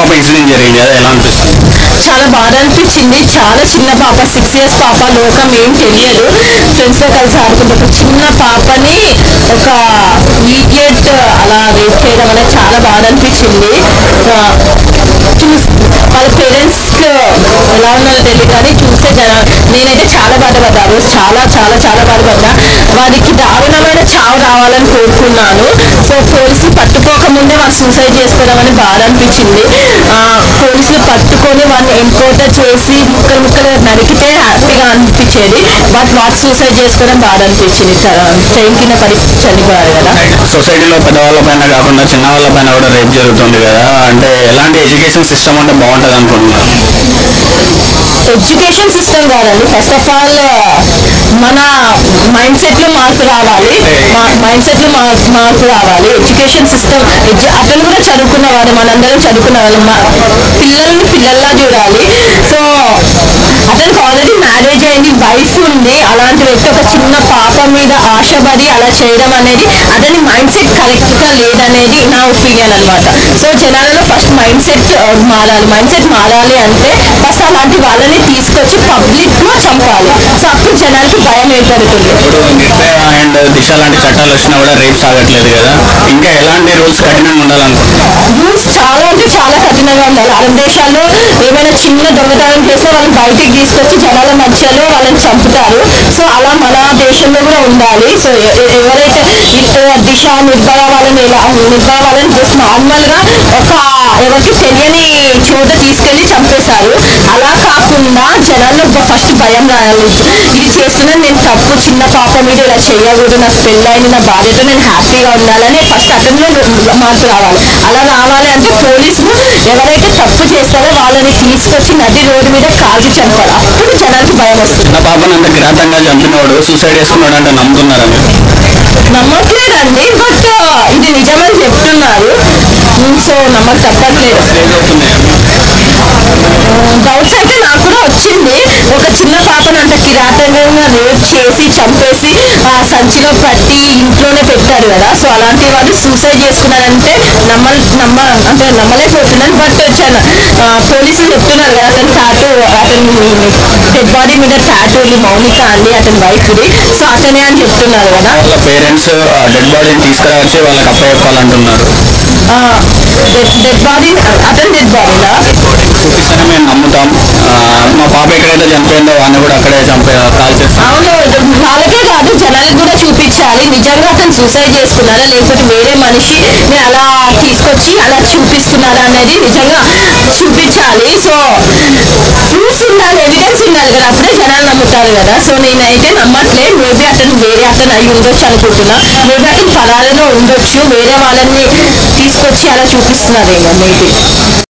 పాప ఇన్సిడెంట్ జరిగింది కదా ఎలా అనిపిస్తుంది చాలా బాధ అనిపించింది చాలా చిన్న పాప సిక్స్ ఇయర్స్ పాప లోకం ఏం తెలియదు ఫ్రెండ్స్ తో కలిసి ఆడుకుంటే ఒక చిన్న పాపని ఒక ఈడియట్ అలా రేప్ చేయడం అనేది చాలా బాధ అనిపించింది ఆ, చూస్ వాళ్ళ పేరెంట్స్ ఎలా ఉన్నారో తెలియదు కానీ చూస్తే జన నేనైతే చాలా బాధపడ్డా ఆ రోజు చాలా చాలా చాలా బాధపడ్డా వారికి దారుణమైన చావు రావాలని కోరుకున్నాను సో పోలీసులు పట్టుకోకముందే వాళ్ళు సూసైడ్ చేసుకోవడం అని బాధ అనిపించింది ఆ, పోలీసులు పట్టుకొని వాళ్ళని ఎన్కౌంటర్ చేసి ముక్కలు ముక్కలు నరికితే హ్యాపీగా అనిపించేది బట్ వాళ్ళు సూసైడ్ చేసుకోవడం బాధ అనిపించింది ట్రైన్ కింద పడి చనిపోయారు కదా సొసైటీలో పెద్దవాళ్ళ పైన కాకుండా చిన్న వాళ్ళ పైన కూడా రేప్ జరుగుతుంది కదా అంటే ఎలాంటి ఎడ్యుకేషన్ సిస్టమ్ అంటే బాగుంటుంది అనుకుంటున్నారు ఎడ్యుకేషన్ సిస్టమ్ కాదండి ఫస్ట్ ఆఫ్ ఆల్ మన మైండ్ సెట్ లో మార్పు రావాలి మైండ్ సెట్ లో మార్- మార్పు రావాలి ఎడ్యుకేషన్ సిస్టమ్ అతను కూడా చదువుకున్నవాడు మనందరం చదువుకున్న వాళ్ళు మా- పిల్లల్ని పిల్లల్లా చూడాలి సో అతనికి ఆల్రెడీ మ్యారేజ్ అయింది వైఫ్ ఉంది అలాంటి వ్యక్తి ఒక చిన్న పాప మీద ఆశపడి అలా చేయడం అనేది అతని మైండ్ సెట్ కరెక్ట్ గా లేదనేది నా ఒపీనియన్ అన్నమాట సో జనాలలో ఫస్ట్ మైండ్ సెట్ మారాలి మైండ్ సెట్ మారాలి అంటే ఫస్ట్ అలాంటి వాళ్ళని తీసుకొచ్చి పబ్లిక్ లో చంపాలి సో అప్పుడు జనాలకి భయం ఏర్పడుతుంది ఇప్పుడు నిర్భయ అండ్ దిశ లాంటి చట్టాలు వచ్చినా కూడా రేప్ సాగట్లేదు కదా ఇంకా ఎలాంటి రూల్స్ కఠినంగా ఉండాలనుకుంటున్నారు రూల్స్ చాలా అంటే చాలా కఠినంగా ఉండాలి అరబ్ దేశాల్లో ఏమైనా చిన్న దొంగతనం చేస్తే వాళ్ళని బయటికి తీసుకొచ్చి జనాల మధ్యలో వాళ్ళని చంపుతారు సో అలా మన దేశంలో కూడా ఉండాలి సో ఎ- ఎ- ఎవరైతే ఇటు దిశ నిర్భయ వాళ్ళని ఇలా నిర్భయ వాళ్ళని జస్ట్ నార్మల్ గా ఒక ఎవరికి తెలియని చోట తీసుకెళ్లి చంపేశారు అలా కాకుండా జనాల్లో ఫస్ట్ భయం రాయాలి ఇది చేస్తున్నాను నేను తప్పు చిన్న పాప మీద ఇలా చేయకూడదు నాకు పెళ్ళైంది నా భార్యతో నేను హ్యాపీగా ఉండాలని ఫస్ట్ అతనిలో మార్పు రావాలి అలా రావాలి అంటే పోలీసులు ఎవరైతే తప్పు చేస్తారో వాళ్ళని తీసుకొచ్చి నది రోడ్డు మీద కాల్చి చంపాలి అప్పుడు జనానికి భయం వస్తుంది చిన్న పాపను అంత కిరాతంగా చంపినవాడు సూసైడ్ చేసుకున్నాడు అంటే నమ్ముతున్నారా మీరు నమ్మట్లేదండి బట్ ఇది నిజమని చెప్తున్నారు సో నమ్మక తప్పట్లేదు డౌట్స్ అయితే నాకు కూడా వచ్చింది ఒక చిన్న పాపను అంత కిరాతంగా రేప్ చేసి చంపేసి ఆ సంచిలో పట్టి ఇంట్లోనే పెట్టారు కదా సో అలాంటి వాళ్ళు సూసైడ్ చేసుకున్నారంటే నమ్మ నమ్మ అంటే నమ్మలేకపోతున్నాను బట్ పోలీసులు చెప్తున్నారు కదా అతని టాటూ అతని డెడ్ బాడీ మీద టాటూలు మౌనిక అండి అతని వైఫ్ది సో అతనే అని చెప్తున్నారు కదా వాళ్ళ పేరెంట్స్ డెడ్ బాడీని తీసుకురావచ్చి వాళ్ళకి అప్పచెప్పాలంటున్నారు డెడ్ బాడీ అతని డెడ్ బాడీనా చూపిస్తేనే మేము నమ్ముతాం ఆ, మా పాప ఎక్కడైతే చనిపోయిందో వాడిని కూడా అక్కడే చంపే కాల్ చేస్తాం అవును వాళ్ళకే కాదు జనాలకు కూడా చూపించాలి నిజంగా అతను సూసైడ్ చేసుకున్నారా లేకపోతే వేరే మనిషిని అలా తీసుకొచ్చి అలా చూపిస్తున్నారా అనేది నిజంగా చూపించాలి సో ప్రూఫ్ ఉండాలి ఎవిడెన్స్ ఉండాలి కదా అప్పుడే జనాలు నమ్ముతారు కదా సో నేనైతే నమ్మట్లే మేబీ అతను వేరే అతను అయి ఉండొచ్చు అనుకుంటున్నా మేబీ అతను పరాలలో ఉండొచ్చు వేరే వాళ్ళని తీసుకొచ్చి అలా చూపిస్తున్నారేమో మేబీ